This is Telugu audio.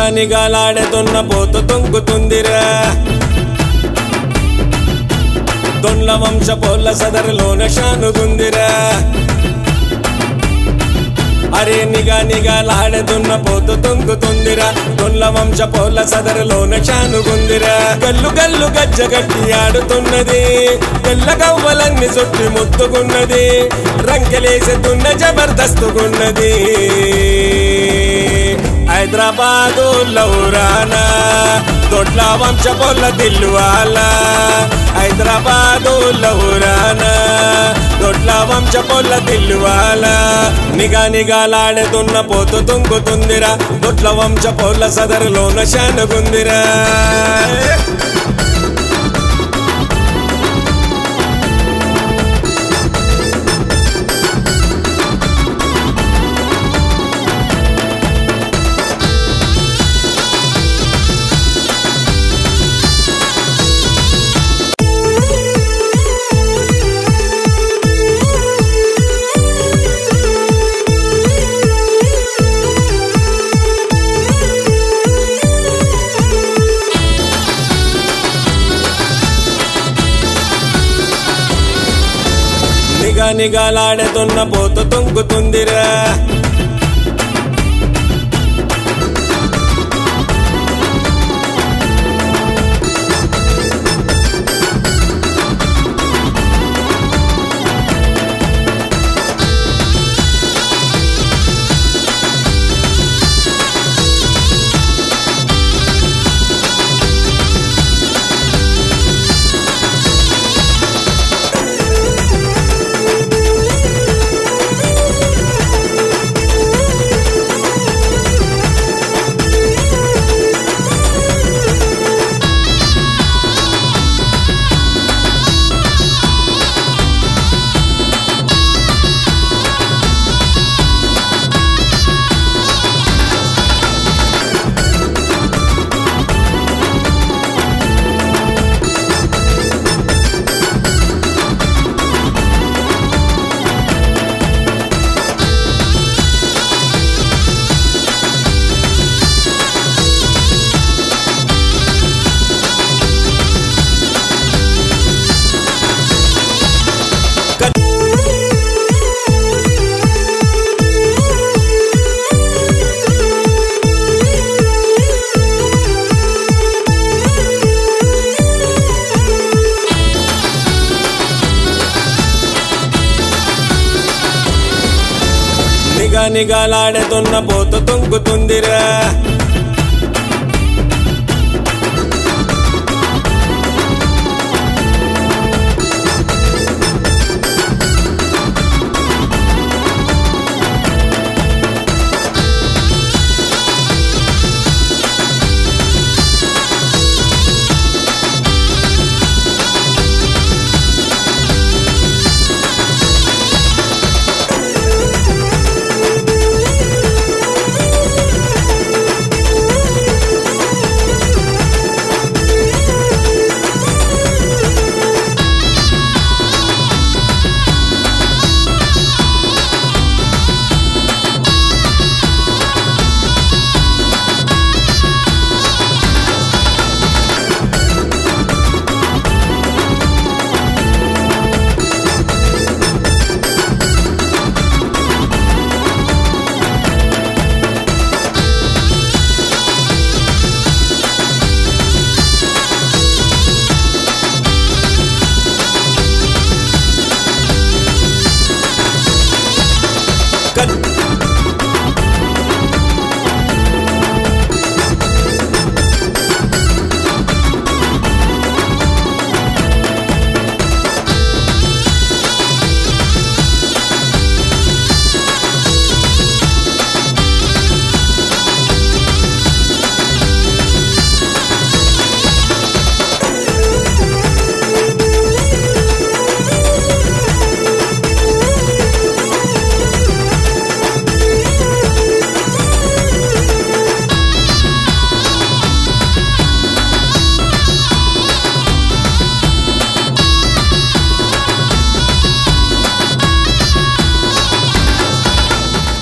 నిగా నిగాలాడుతున్న పోత తొంగుతుందిరా దొండ్ల వంశ పోల్ల సదరులోన షానుగుందిరా అరే నిగా నిగాలాడుతున్న పోతు తొంగుతుందిరా దొండ్ల వంశ పోల్ల సదరులోన షానుగుందిరా గల్లు గల్లు గజ్జగట్టి ఆడుతున్నది తెల్ల గవ్వలన్నీ చుట్టి ముత్తుకున్నది రంకెలేసేతున్న జబర్దస్తుగున్నది హైదరాబాదు లౌరానా దొడ్ల వంశ పొల్ల దిల్లువాల హైదరాబాదు లౌరానా దొడ్ల వంశ పొల్ల దిల్లువాల నిగా నిగాలాడుతున్న పోతు తుంగుతుందిరా దొడ్ల వంశ పొల్ల సదరులోన శానుగుందిరా నిగా నిగాలాడుతున్న పోతు తొంగుతుందిరా నిగా నిగాలాడుతున్న పోతు తొంగుతుందిరా